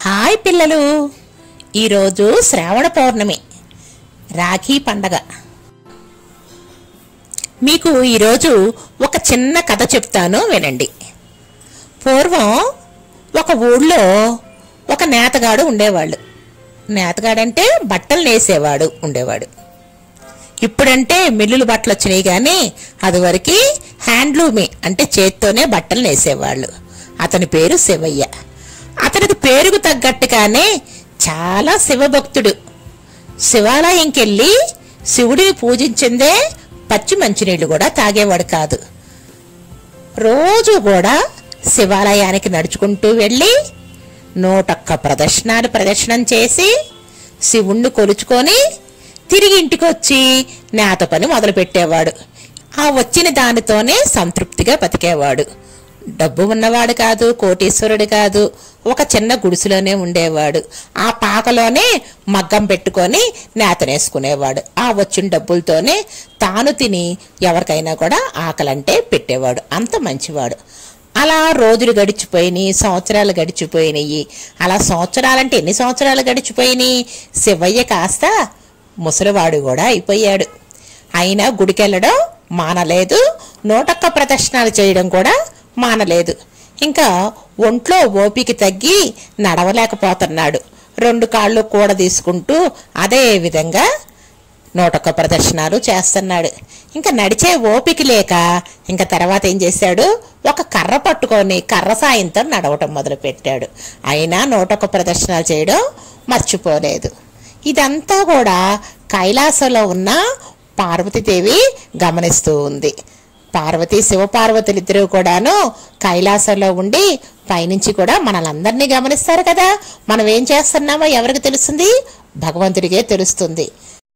hi పిల్లలు ఈరోజు శ్రావణ పౌర్ణమి రాఖీ పండగ మీకు ఈరోజు ఒక చిన్న కథ చెప్తాను వినండి పూర్వం ఒక ఊళ్ళో ఒక నేతగాడు ఉండేవాళ్ళు నేతగాడంటే బట్టలు నేసేవాడు ఉండేవాడు ఇప్పుడంటే మిల్లులు బట్టలు వచ్చినాయి కానీ అదివరకు హ్యాండ్లూమే అంటే చేత్తోనే బట్టలు నేసేవాళ్ళు అతని పేరు శివయ్య అతనికి పేరుకు తగ్గట్టుగానే చాలా శివభక్తుడు శివాలయంకెళ్ళి శివుడిని పూజించిందే పచ్చి మంచినీళ్ళు కూడా తాగేవాడు కాదు రోజు కూడా శివాలయానికి నడుచుకుంటూ వెళ్ళి నూటొక్క ప్రదర్శనాలు ప్రదర్శనం చేసి శివుణ్ణి కొలుచుకొని తిరిగి ఇంటికి వచ్చి నేత పని మొదలు పెట్టేవాడు ఆ వచ్చిన దానితోనే సంతృప్తిగా బతికేవాడు డబ్బు ఉన్నవాడు కాదు కోటీశ్వరుడు కాదు ఒక చిన్న గుడిసెలోనే ఉండేవాడు ఆ పాకలోనే మగ్గం పెట్టుకొని నేతనేసుకునేవాడు ఆ వచ్చిన డబ్బులతోనే తాను తిని ఎవరికైనా కూడా ఆకలంటే పెట్టేవాడు అంత మంచివాడు అలా రోజులు గడిచిపోయినాయి సంవత్సరాలు గడిచిపోయినాయి అలా సంవత్సరాలంటే ఎన్ని సంవత్సరాలు గడిచిపోయినాయి శివయ్య కాస్త ముసలివాడు కూడా అయిపోయాడు అయినా గుడికెళ్ళడం మానలేదు నూటొక్క ప్రదర్శనలు చేయడం కూడా మానలేదు ఇంకా ఒంట్లో ఓపిక తగ్గి నడవలేకపోతున్నాడు రెండు కాళ్ళు కూడ తీసుకుంటూ అదే విధంగా నూటొక్క ప్రదర్శనలు చేస్తున్నాడు ఇంకా నడిచే ఓపిక లేక ఇంకా తర్వాత ఏం చేశాడు ఒక కర్ర పట్టుకొని కర్ర సాయంతో నడవటం మొదలుపెట్టాడు అయినా నూటొక్క ప్రదర్శనలు చేయడం మర్చిపోలేదు ఇదంతా కూడా కైలాసంలో ఉన్న పార్వతీదేవి గమనిస్తూ ఉంది పార్వతి శివపార్వతులిద్దరూ కూడాను కైలాసంలో ఉండి పైనుంచి కూడా మనలందరినీ గమనిస్తారు కదా మనం ఏం చేస్తున్నామో ఎవరికి తెలుస్తుంది భగవంతుడికే తెలుస్తుంది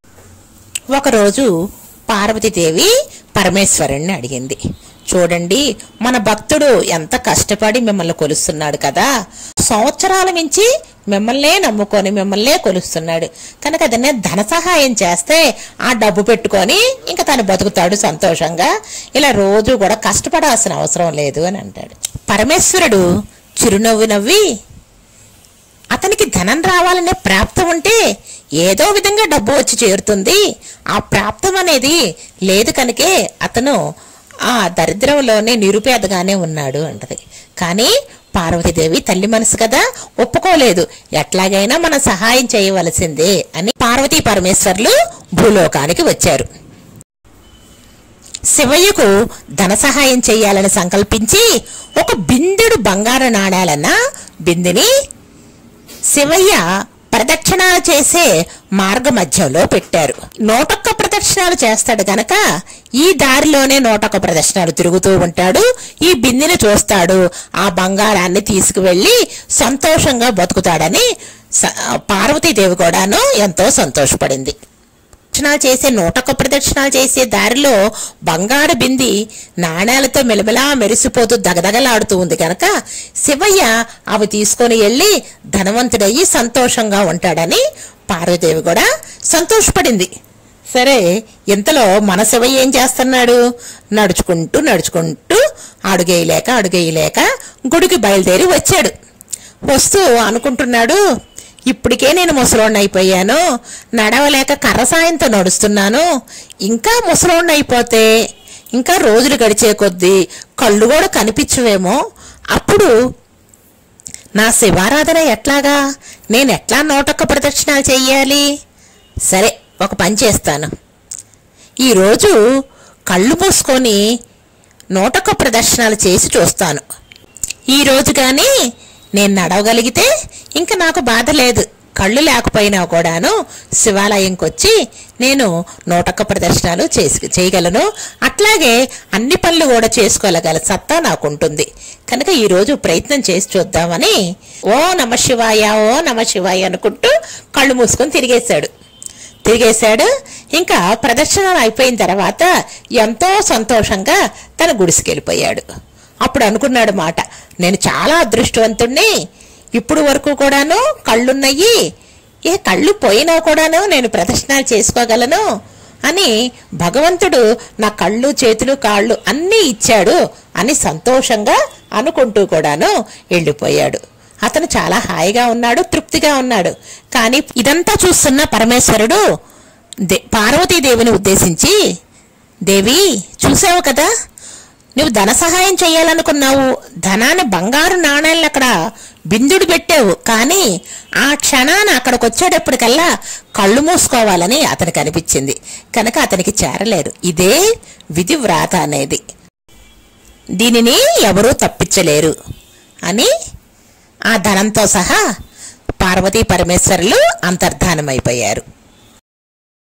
ఒకరోజు పార్వతీదేవి పరమేశ్వరుణ్ణి అడిగింది చూడండి మన భక్తుడు ఎంత కష్టపడి మిమ్మల్ని కొలుస్తున్నాడు కదా సంవత్సరాల మించి మిమ్మల్నే నమ్ముకొని మిమ్మల్నే కొలుస్తున్నాడు కనుక అదనే ధన సహాయం చేస్తే ఆ డబ్బు పెట్టుకొని ఇంకా తను బతుకుతాడు సంతోషంగా ఇలా రోజు కూడా కష్టపడాల్సిన అవసరం లేదు అని అంటాడు పరమేశ్వరుడు చిరునవ్వు నవ్వి అతనికి ధనం రావాలనే ప్రాప్తం ఉంటే ఏదో విధంగా డబ్బు వచ్చి చేరుతుంది ఆ ప్రాప్తం అనేది లేదు కనుకే అతను ఆ దరిద్రంలోనే నిరుపేదగానే ఉన్నాడు అంటది కానీ పార్వతీదేవి తల్లి మనసు కదా ఒప్పుకోలేదు ఎట్లాగైనా మనం సహాయం చేయవలసిందే అని పార్వతీ పరమేశ్వర్లు భూలోకానికి వచ్చారు శివయ్యకు ధన సహాయం చేయాలని సంకల్పించి ఒక బిందెడు బంగారు నాణాలన్న బిందెని శివయ్య ప్రదక్షిణాలు చేసే మార్గ మధ్యంలో పెట్టారు నూటొక్క ప్రదక్షిణాలు చేస్తాడు గనక ఈ దారిలోనే నూటొక్క ప్రదక్షిణాలు తిరుగుతూ ఉంటాడు ఈ బిందెని చూస్తాడు ఆ బంగారాన్ని తీసుకువెళ్ళి సంతోషంగా బతుకుతాడని స- పార్వతీదేవి కూడాను ఎంతో సంతోషపడింది ప్రదక్షిణాలు చేసే నూటొక్క ప్రదక్షిణాలు చేసే దారిలో బంగారు బింది నాణేలతో మెలమెలా మెరిసిపోతూ దగదగలాడుతూ ఉంది కనుక శివయ్య అవి తీసుకొని వెళ్ళి ధనవంతుడయ్యి సంతోషంగా ఉంటాడని పార్వదేవి కూడా సంతోషపడింది సరే ఇంతలో మన శివయ్య ఏం చేస్తున్నాడు నడుచుకుంటూ నడుచుకుంటూ అడుగేయలేక అడుగేయలేక గుడికి బయలుదేరి వచ్చాడు వస్తూ అనుకుంటున్నాడు ఇప్పటికే నేను ముసలోడిని అయిపోయాను నడవలేక కర్ర సాయంతో నడుస్తున్నాను ఇంకా ముసలోడిని అయిపోతే ఇంకా రోజులు గడిచే కొద్దీ కళ్ళు కూడా కనిపించవేమో అప్పుడు నా శివారాధన ఎట్లాగా నేను ఎట్లా నూటొక్క ప్రదక్షిణాలు చెయ్యాలి సరే ఒక పని చేస్తాను ఈరోజు కళ్ళు మూసుకొని నూటొక్క ప్రదర్శనలు చేసి చూస్తాను ఈ రోజు కానీ నేను నడవగలిగితే ఇంకా నాకు బాధ లేదు కళ్ళు లేకపోయినా కూడాను శివాలయంకి వచ్చి నేను నూటొక్క ప్రదర్శనలు చేసి చేయగలను అట్లాగే అన్ని పనులు కూడా చేసుకోగలగల సత్తా నాకు ఉంటుంది కనుక ఈరోజు ప్రయత్నం చేసి చూద్దామని ఓ నమ శివాయ ఓ నమ శివాయ అనుకుంటూ కళ్ళు మూసుకొని తిరిగేశాడు తిరిగేశాడు ఇంకా ప్రదర్శనలు అయిపోయిన తర్వాత ఎంతో సంతోషంగా తన గుడిసికెళ్ళిపోయాడు అప్పుడు అనుకున్నాడు మాట నేను చాలా అదృష్టవంతుణ్ణి ఇప్పుడు వరకు కూడాను కళ్ళున్నాయి ఏ కళ్ళు పోయినా కూడాను నేను ప్రదర్శనలు చేసుకోగలను అని భగవంతుడు నా కళ్ళు చేతులు కాళ్ళు అన్నీ ఇచ్చాడు అని సంతోషంగా అనుకుంటూ కూడాను వెళ్ళిపోయాడు అతను చాలా హాయిగా ఉన్నాడు తృప్తిగా ఉన్నాడు కానీ ఇదంతా చూస్తున్న పరమేశ్వరుడు దే పార్వతీదేవిని ఉద్దేశించి దేవి చూసావు కదా నువ్వు ధన సహాయం చేయాలనుకున్నావు ధనాన్ని బంగారు నాణేలను అక్కడ బిందుడు పెట్టావు కానీ ఆ క్షణాన అక్కడికి వచ్చేటప్పటికల్లా కళ్ళు మూసుకోవాలని అతనికి అనిపించింది కనుక అతనికి చేరలేదు ఇదే విధి వ్రాత అనేది దీనిని ఎవరూ తప్పించలేరు అని ఆ ధనంతో సహా పార్వతీ పరమేశ్వరులు అంతర్ధానమైపోయారు